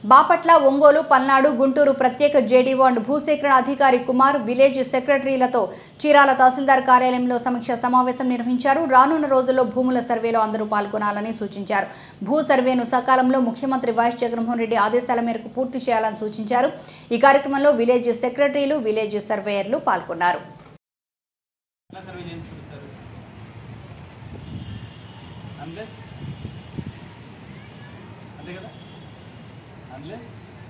బాపట్ల ఒంగోలు పల్నాడు గుంటూరు ప్రత్యేక జేడీఓ అండ్ భూసేకరణ అధికారి కుమార్ విలేజ్ సెక్రటరీలతో చీరాల తహసీల్దార్ కార్యాలయంలో సమీక్ష సమావేశం నిర్వహించారు రానున్న రోజుల్లో భూముల సర్వేలో అందరూ పాల్గొనాలని సూచించారు భూ సర్వేను సకాలంలో ముఖ్యమంత్రి వైఎస్ జగన్మోహన్ రెడ్డి ఆదేశాల మేరకు పూర్తి చేయాలని సూచించారు ఈ కార్యక్రమంలో విలేజ్ సెక్రటరీలు విలేజ్ సర్వేయర్లు పాల్గొన్నారు ఎలా సర్వే చేయించుకుంటారు అన్లెస్ అంతే కదా unless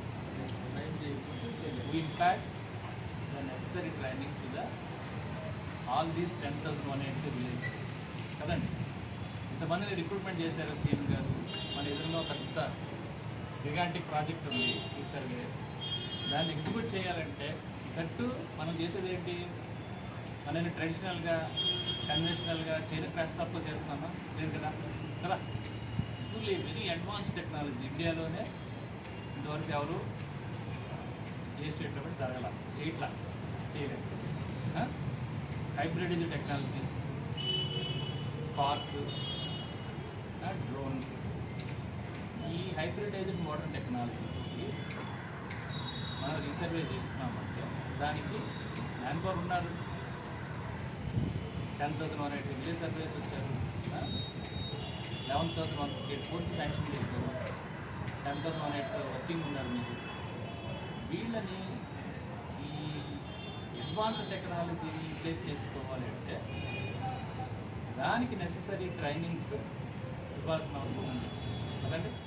we impact the necessary trainings to the all these ten thousand one eighty village కదండి ఇంతమందిని రిక్రూట్మెంట్ చేశారు సీఎం గారు మన ఎదురుగా ఒక పెద్ద గిగాంటిక్ ప్రాజెక్ట్ ఉంది ఈ సర్వే దాన్ని ఎగ్జిక్యూట్ చేయాలంటే దట్టు మనం చేసేది ఏంటి మనని ట్రెడిషనల్గా కన్వెన్షనల్గా చైనా క్రాస్టాప్తో చేస్తున్నామా లేదు కదా కదా ఫుల్లీ వెరీ అడ్వాన్స్ టెక్నాలజీ ఇండియాలోనే ఇంతవరకు ఎవరు ఏ స్టేట్లో కూడా జరగల చేయట్లా చేయలేదు హైబ్రిడ్ టెక్నాలజీ కార్స్ డ్రోన్ ఈ హైబ్రిడైజ్డ్ మోడర్న్ టెక్నాలజీకి మనం రీసర్వే చేస్తున్నామంటే దానికి మ్యాన్ పవర్ ఉన్నారు ten thousand one eighty village surveys వచ్చారు eleven thousand one eight post sanction చేశారు ten thousand one eight working ఉన్నారు మీరు వీళ్ళని ఈ అడ్వాన్స్ టెక్నాలజీని యూసేజ్ చేసుకోవాలి అంటే దానికి నెససరీ ట్రైనింగ్స్ ఇవ్వాల్సిన అవసరం ఉంది కదండి